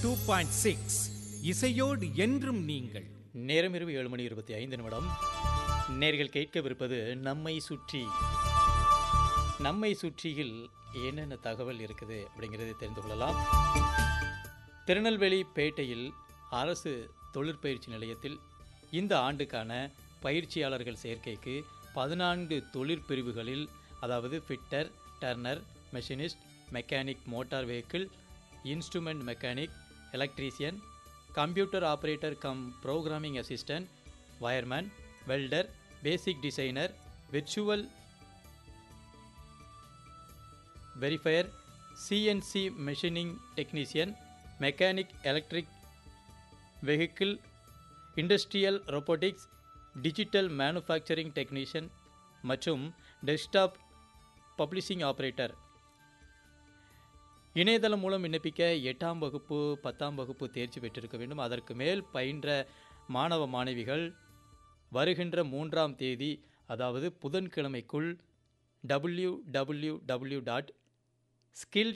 two point six இசையோடு என்றும் நீங்கள் நேரம் இரவு ஏழு மணி இருபத்தி ஐந்து நிமிடம் நேர்கள் கேட்கவிருப்பது நம்மை சுற்றி நம்மை சுற்றியில் என்னென்ன தகவல் இருக்குது அப்படிங்கிறதை தெரிந்து கொள்ளலாம் திருநெல்வேலி பேட்டையில் அரசு தொழிற்பயிற்சி நிலையத்தில் இந்த ஆண்டுக்கான பயிற்சியாளர்கள் சேர்க்கைக்கு பதினான்கு தொழிற்பிரிவுகளில் அதாவது fitter turner machinist mechanic motor vehicle instrument mechanic electrician computer operator cum programming assistant wireman welder basic designer virtual verifier CNC machining technician mechanic electric vehicle industrial robotics digital manufacturing technician மற்றும் desktop publishing operator இணையதளம் மூலம் விண்ணப்பிக்க எட்டாம் வகுப்பு பத்தாம் வகுப்பு தேர்ச்சி பெற்றிருக்க வேண்டும் அதற்கு மேல் பயின்ற மாணவ மாணவிகள் வருகின்ற மூன்றாம் தேதி அதாவது புதன்கிழமைக்குள் W W W dot skill